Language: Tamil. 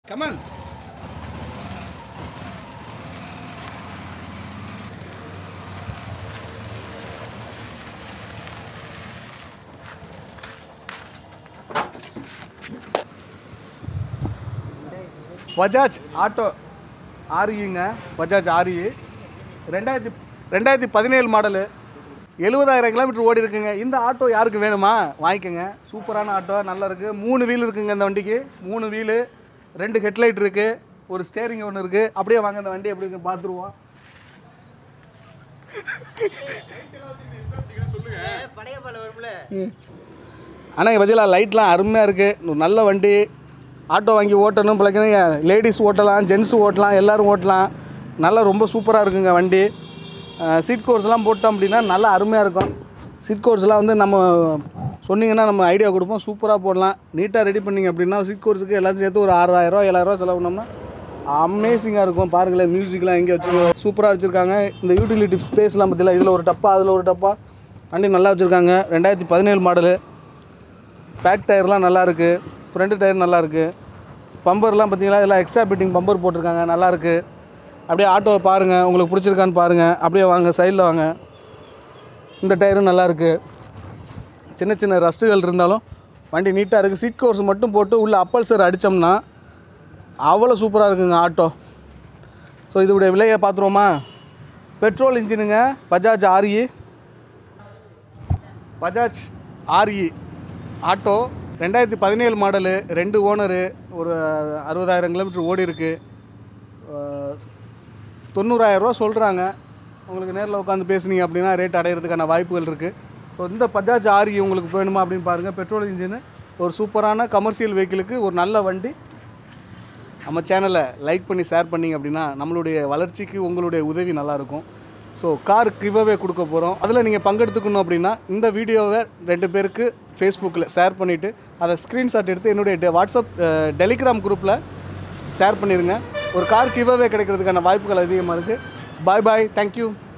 கமன் பஜாஜ் ஆட்டோ ஆரியுங்க பஜாஜ் ஆரி ரெண்டாயிரத்தி ரெண்டாயிரத்தி பதினேழு மாடலு எழுபதாயிரம் கிலோமீட்டர் ஓடி இருக்குங்க இந்த ஆட்டோ யாருக்கு வேணுமா வாங்கிக்கோங்க சூப்பரான ஆட்டோ நல்லா இருக்குது மூணு வீல் இருக்குங்க இந்த வண்டிக்கு மூணு வீலு ரெண்டு ஹெட்லைட் இருக்குது ஒரு ஸ்டேரிங் ஒன்று இருக்குது அப்படியே வாங்க இந்த வண்டி எப்படி இருக்கு பார்த்துருவோம் ஆனால் பதிலாக லைட்லாம் அருமையாக இருக்குது ஒரு நல்ல வண்டி ஆட்டோ வாங்கி ஓட்டணும் பிள்ளைங்க லேடிஸ் ஓட்டலாம் ஜென்ஸ் ஓட்டலாம் எல்லோரும் ஓட்டலாம் நல்லா ரொம்ப சூப்பராக இருக்குங்க வண்டி சீட் கோர்ஸ்லாம் போட்டோம் அப்படின்னா நல்லா அருமையாக இருக்கும் சீட் கோர்ஸ்லாம் வந்து நம்ம சொன்னீங்கன்னா நம்ம ஐடியா கொடுப்போம் சூப்பராக போடலாம் நீட்டாக ரெடி பண்ணீங்க அப்படின்னா சீட் கோர்ஸுக்கு எல்லாத்தையும் சேர்த்து ஒரு ஆறாயிரம் ஏழாயிரம் செலவு பண்ணோம்னா அமேசிங்காக இருக்கும் பாருங்களேன் மியூசிக்லாம் எங்கே வச்சு சூப்பராக வச்சுருக்காங்க இந்த யூட்டிலிட்டி ஸ்பேஸ்லாம் பற்றில இதில் ஒரு டப்பா அதில் ஒரு டப்பா வண்டி நல்லா வச்சுருக்காங்க ரெண்டாயிரத்தி பதினேழு மாடலு பேக் டயர்லாம் நல்லா இருக்கு ஃப்ரண்ட் டயர் நல்லா இருக்கு பம்பர்லாம் பார்த்தீங்களா எல்லாம் எக்ஸ்ட்ரா பிட்டிங் பம்பர் போட்டிருக்காங்க நல்லா இருக்கு அப்படியே ஆட்டோவை பாருங்கள் உங்களுக்கு பிடிச்சிருக்கான்னு பாருங்கள் அப்படியே வாங்க சைடில் வாங்க இந்த டயரும் நல்லா இருக்கு சின்ன சின்ன ரஸ்ட்டுகள் இருந்தாலும் வண்டி நீட்டாக இருக்குது சீட் கவர்ஸ் மட்டும் போட்டு உள்ள அப்பல்சர் அடித்தோம்னா அவ்வளோ சூப்பராக இருக்குங்க ஆட்டோ ஸோ இதோடைய விலையை பார்த்துருவோமா பெட்ரோல் இன்ஜினுங்க Bajaj RE Bajaj RE auto ரெண்டாயிரத்தி பதினேழு மாடலு ரெண்டு ஓனரு ஒரு அறுபதாயிரம் கிலோமீட்டர் ஓடி இருக்கு அஹ், தொண்ணூறாயிரரூவா சொல்கிறாங்க உங்களுக்கு நேரில் உட்காந்து பேசுனீங்க அப்படின்னா ரேட் அடையிறதுக்கான வாய்ப்புகள் இருக்குது ஸோ இந்த பஜாஜ் ஆர்இ உங்களுக்கு வேணுமா அப்படின்னு பாருங்கள் பெட்ரோல் இன்ஜினு ஒரு சூப்பரான கமர்ஷியல் வெஹிக்கிளுக்கு ஒரு நல்ல வண்டி நம்ம சேனலை லைக் பண்ணி ஷேர் பண்ணிங்க அப்படின்னா நம்மளுடைய வளர்ச்சிக்கு உங்களுடைய உதவி நல்லாயிருக்கும் ஸோ கார் கிவ்அவே கொடுக்க போகிறோம் அதில் நீங்கள் பங்கெடுத்துக்கணும் அப்படின்னா இந்த வீடியோவை ரெண்டு பேருக்கு ஃபேஸ்புக்கில் ஷேர் பண்ணிவிட்டு அதை ஸ்க்ரீன்ஷாட் எடுத்து என்னுடைய டெ- வாட்ஸ்அப் டெலிகிராம் குரூப்பில் ஷேர் பண்ணிடுங்க ஒரு கார் கிவ்அவே கிடைக்கிறதுக்கான வாய்ப்புகள் அதிகமாக இருக்குது பாய் பாய் தேங்க்யூ